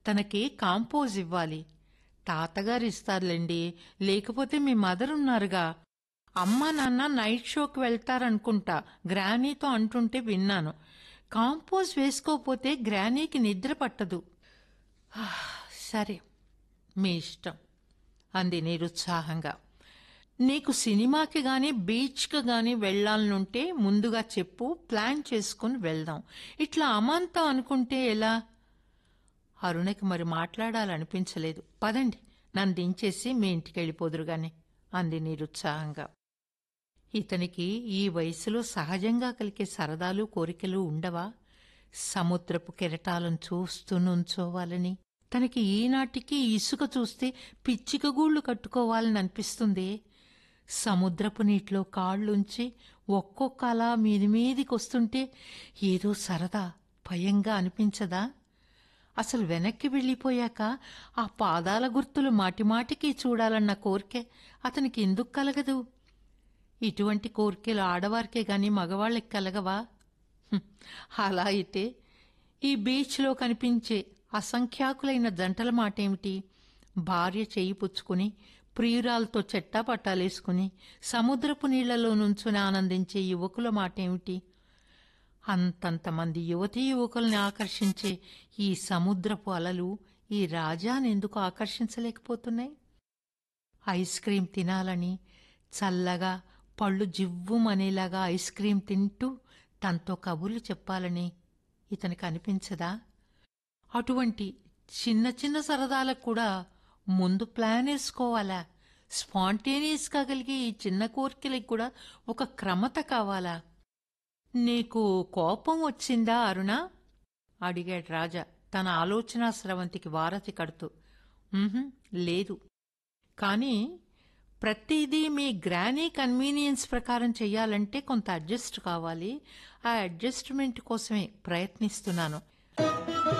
తనకి కాంపోజ్ ఇవ్వాలి తాతగారు ఇస్తారులేండి లేకపోతే మీ మదర్ ఉన్నారుగా అమ్మా నాన్న నైట్ షోకి వెళ్తారనుకుంటా గ్రానీతో అంటుంటే విన్నాను కాంపోజ్ వేసుకోపోతే గ్రానీకి నిద్ర పట్టదు "ఆ, సరే మీ ఇష్టం అంది నిరుత్సాహంగా నీకు సినిమాకి గాని బీచ్కి గాని వెళ్లాలనుంటే ముందుగా చెప్పు ప్లాన్ చేసుకుని వెళ్దాం ఇట్లా అమాంతం అనుకుంటే ఎలా అరుణకి మరి మాట్లాడాలనిపించలేదు పదండి నన్ను దించేసి మీ ఇంటికి వెళ్ళిపోదురు గాని అంది నిరుత్సాహంగా ఇతనికి ఈ వయసులో సహజంగా కలిగే సరదాలు కోరికలు ఉండవా సముద్రపు కెరటాలను చూస్తూ నుంచోవాలని తనకి ఈనాటికి ఇసుక చూస్తే పిచ్చిక గూళ్ళు కట్టుకోవాలని అనిపిస్తుంది సముద్రపు నీటిలో కాళ్ళుంచి ఒక్కొక్క అలా మీది మీదికొస్తుంటే ఏదో సరదా భయంగా అనిపించదా అసలు వెనక్కి వెళ్ళిపోయాక ఆ పాదాల గుర్తులు మాటిమాటికి చూడాలన్న కోరికే అతనికి ఎందుకు కలగదు ఇటువంటి కోరికలు ఆడవారికే గాని మగవాళ్ళకి కలగవా హ్మ్, అలా అయితే ఈ బీచ్లో కనిపించే అసంఖ్యాకులైన జంటల మాటేమిటి భార్య చేయి పుచ్చుకుని ప్రియురాలతో చెట్టా పట్టాలేసుకుని సముద్రపు నీళ్లలో నుంచుని ఆనందించే యువకుల మాటేమిటి అంతంతమంది యువతీ యువకుల్ని ఆకర్షించే ఈ సముద్రపు అలలు ఈ రాజాని ఎందుకు ఆకర్షించలేకపోతున్నాయి ఐస్ క్రీం తినాలని చల్లగా పళ్ళు జివ్వుమనేలాగా ఐస్ క్రీం తింటూ తనతో కబుర్లు చెప్పాలని ఇతనికి అనిపించదా అటువంటి చిన్న చిన్న సరదాలకు కూడా ముందు ప్లాన్ వేసుకోవాలా స్పాంటేనియస్గా కలిగే ఈ చిన్న కోరికలకు కూడా ఒక క్రమత కావాలా నీకు కోపం వచ్చిందా అరుణ అడిగాడు రాజా తన ఆలోచనా స్రవంతికి వారతి కడుతూ "ఉహుం, లేదు కానీ ప్రతిదీ మీ గ్రానీ కన్వీనియన్స్ ప్రకారం చెయ్యాలంటే కొంత అడ్జస్ట్ కావాలి ఆ అడ్జస్ట్మెంట్ కోసమే ప్రయత్నిస్తున్నాను